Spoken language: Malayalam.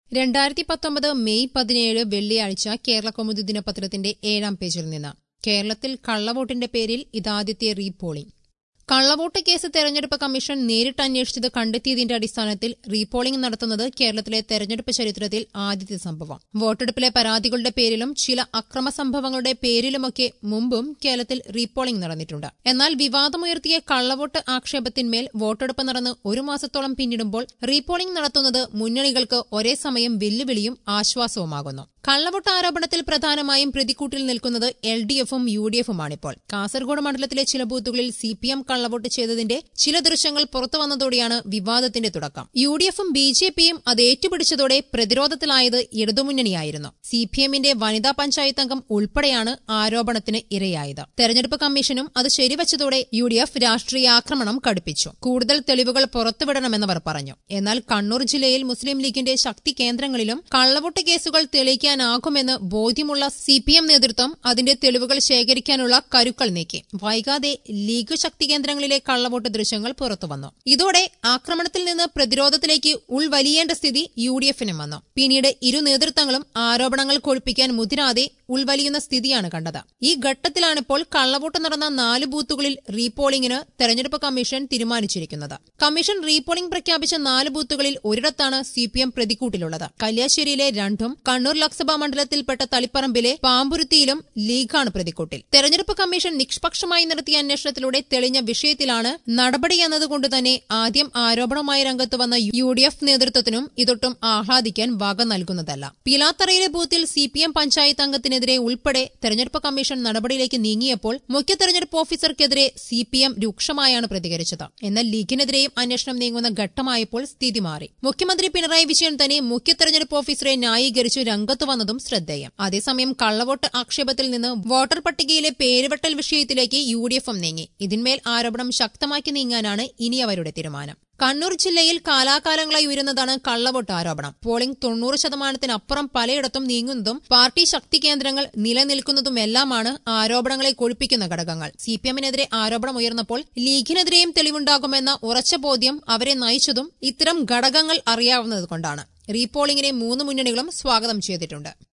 രണ്ടായിരത്തി പത്തൊമ്പത് മെയ് പതിനേഴ് വെള്ളിയാഴ്ച കേരള കൗമുദി ദിനപത്രത്തിന്റെ ഏഴാം പേജിൽ നിന്ന് കേരളത്തിൽ കള്ളവോട്ടിന്റെ പേരിൽ ഇതാദ്യത്തെ റീപോളിംഗ് കള്ളവോട്ട് കേസ് തെരഞ്ഞെടുപ്പ് കമ്മീഷൻ നേരിട്ട് അന്വേഷിച്ചത് കണ്ടെത്തിയതിന്റെ അടിസ്ഥാനത്തിൽ റീപോളിംഗ് നടത്തുന്നത് കേരളത്തിലെ തെരഞ്ഞെടുപ്പ് ചരിത്രത്തിൽ ആദ്യത്തെ സംഭവം വോട്ടെടുപ്പിലെ പരാതികളുടെ പേരിലും ചില അക്രമ സംഭവങ്ങളുടെ പേരിലുമൊക്കെ മുമ്പും കേരളത്തിൽ റീപോളിംഗ് നടന്നിട്ടുണ്ട് എന്നാൽ വിവാദമുയർത്തിയ കള്ളവോട്ട് ആക്ഷേപത്തിന്മേൽ വോട്ടെടുപ്പ് നടന്ന് ഒരു മാസത്തോളം പിന്നിടുമ്പോൾ റീപോളിംഗ് നടത്തുന്നത് മുന്നണികൾക്ക് ഒരേ സമയം വെല്ലുവിളിയും ആശ്വാസവുമാകുന്നു കള്ളവോട്ട് ആരോപണത്തിൽ പ്രധാനമായും പ്രതിക്കൂട്ടിൽ നിൽക്കുന്നത് എൽ ഡി എഫും യു ഡി എഫുമാണിപ്പോൾ കാസർഗോഡ് മണ്ഡലത്തിലെ ചില ബൂത്തുകളിൽ സി പി എം കള്ളവോട്ട് ചെയ്തതിന്റെ ചില ദൃശ്യങ്ങൾ പുറത്തുവന്നതോടെയാണ് വിവാദത്തിന്റെ തുടക്കം യു ഡി എഫും ബി ജെ പിയും അത് ഏറ്റുപിടിച്ചതോടെ പ്രതിരോധത്തിലായത് ഇടതുമുന്നണിയായിരുന്നു സി പി എമ്മിന്റെ വനിതാ പഞ്ചായത്ത് അംഗം ഉൾപ്പെടെയാണ് ആരോപണത്തിന് ഇരയായത് തെരഞ്ഞെടുപ്പ് കമ്മീഷനും അത് ശരിവച്ചതോടെ യു ഡി എഫ് രാഷ്ട്രീയ ആക്രമണം കടുപ്പിച്ചു കൂടുതൽ തെളിവുകൾ പുറത്തുവിടണമെന്നവർ പറഞ്ഞു എന്നാൽ കണ്ണൂർ ജില്ലയിൽ മുസ്ലിം ലീഗിന്റെ ശക്തി കേന്ദ്രങ്ങളിലും കള്ളവോട്ട് കേസുകൾ തെളിയിക്കാനാകുമെന്ന് ബോധ്യമുള്ള സി പി എം നേതൃത്വം അതിന്റെ തെളിവുകൾ ശേഖരിക്കാനുള്ള കരുക്കൾ നീക്കി വൈകാതെ ലീഗ് ശക്തി കേന്ദ്രങ്ങളിലെ കള്ളവോട്ട് ദൃശ്യങ്ങൾ പുറത്തുവന്നു ഇതോടെ ആക്രമണത്തിൽ നിന്ന് പ്രതിരോധത്തിലേക്ക് ഉൾവലിയേണ്ട സ്ഥിതി യു ഡി എഫിനും വന്നു പിന്നീട് ഇരു നേതൃത്വങ്ങളും ആരോപണങ്ങൾ കൊഴുപ്പിക്കാൻ മുതിരാതെ ഉൾവലിയുന്ന സ്ഥിതിയാണ് കണ്ടത് ഈ ഘട്ടത്തിലാണിപ്പോൾ കള്ളവോട്ട് നടന്ന നാല് ബൂത്തുകളിൽ റീപോളിംഗിന് തെരഞ്ഞെടുപ്പ് കമ്മീഷൻ തീരുമാനിച്ചിരിക്കുന്നത് കമ്മീഷൻ റീപോളിംഗ് പ്രഖ്യാപിച്ച നാല് ബൂത്തുകളിൽ ഒരിടത്താണ് സി പി എം പ്രതിക്കൂട്ടിലുള്ളത് കല്യാശ്ശേരിയിലെ രണ്ടും കണ്ണൂർ ലോക്സഭാ മണ്ഡലത്തിൽപ്പെട്ട തളിപ്പറമ്പിലെ പാമ്പുരുത്തിയിലും ലീഗാണ് പ്രതിക്കൂട്ടിൽ തെരഞ്ഞെടുപ്പ് കമ്മീഷൻ നിഷ്പക്ഷമായി നടത്തിയ അന്വേഷണത്തിലൂടെ തെളിഞ്ഞ വിഷയത്തിലാണ് നടപടി എന്നതുകൊണ്ട് തന്നെ ആദ്യം ആരോപണമായി രംഗത്ത് വന്ന യു ഡി എഫ് നേതൃത്വത്തിനും ഇതൊട്ടും ആഹ്ലാദിക്കാൻ വക നൽകുന്നതല്ല പിലാത്തറയിലെ ബൂത്തിൽ സി പി എം പഞ്ചായത്ത് അംഗത്തിനെതിരെ ഉൾപ്പെടെ തെരഞ്ഞെടുപ്പ് കമ്മീഷൻ നടപടിയിലേക്ക് നീങ്ങിയപ്പോൾ മുഖ്യ തെരഞ്ഞെടുപ്പ് ഓഫീസർക്കെതിരെ സി പി എം രൂക്ഷമായാണ് പ്രതികരിച്ചത് എന്നാൽ ലീഗിനെതിരെയും അന്വേഷണം നീങ്ങുന്ന ഘട്ടമായപ്പോൾ സ്ഥിതി മാറി മുഖ്യമന്ത്രി പിണറായി വിജയൻ തന്നെ മുഖ്യ തെരഞ്ഞെടുപ്പ് ഓഫീസറെ ന്യായീകരിച്ചു രംഗത്ത് വന്നതും ശ്രദ്ധേയം അതേസമയം കള്ളവോട്ട് ആക്ഷേപത്തിൽ നിന്ന് വോട്ടർ പട്ടികയിലെ പേരുവെട്ടൽ വിഷയത്തിലേക്ക് യു ഡി എഫും നീങ്ങി ഇതിന്മേൽ ആരോപണം ശക്തമാക്കി നീങ്ങാനാണ് ഇനി അവരുടെ തീരുമാനം കണ്ണൂർ ജില്ലയിൽ കാലാകാലങ്ങളായി ഉയരുന്നതാണ് കള്ളവോട്ട് ആരോപണം പോളിംഗ് തൊണ്ണൂറ് ശതമാനത്തിനപ്പുറം പലയിടത്തും നീങ്ങുന്നതും പാർട്ടി ശക്തി കേന്ദ്രങ്ങൾ നിലനിൽക്കുന്നതുമെല്ലാമാണ് ആരോപണങ്ങളെ കൊഴുപ്പിക്കുന്ന ഘടകങ്ങൾ സി പി എമ്മിനെതിരെ ആരോപണം ഉയർന്നപ്പോൾ ലീഗിനെതിരെയും തെളിവുണ്ടാകുമെന്ന ഉറച്ച ബോധ്യം അവരെ നയിച്ചതും ഇത്തരം ഘടകങ്ങൾ അറിയാവുന്നതുകൊണ്ടാണ് റീപോളിംഗിനെ മൂന്ന് മുന്നണികളും സ്വാഗതം ചെയ്തിട്ടുണ്ട്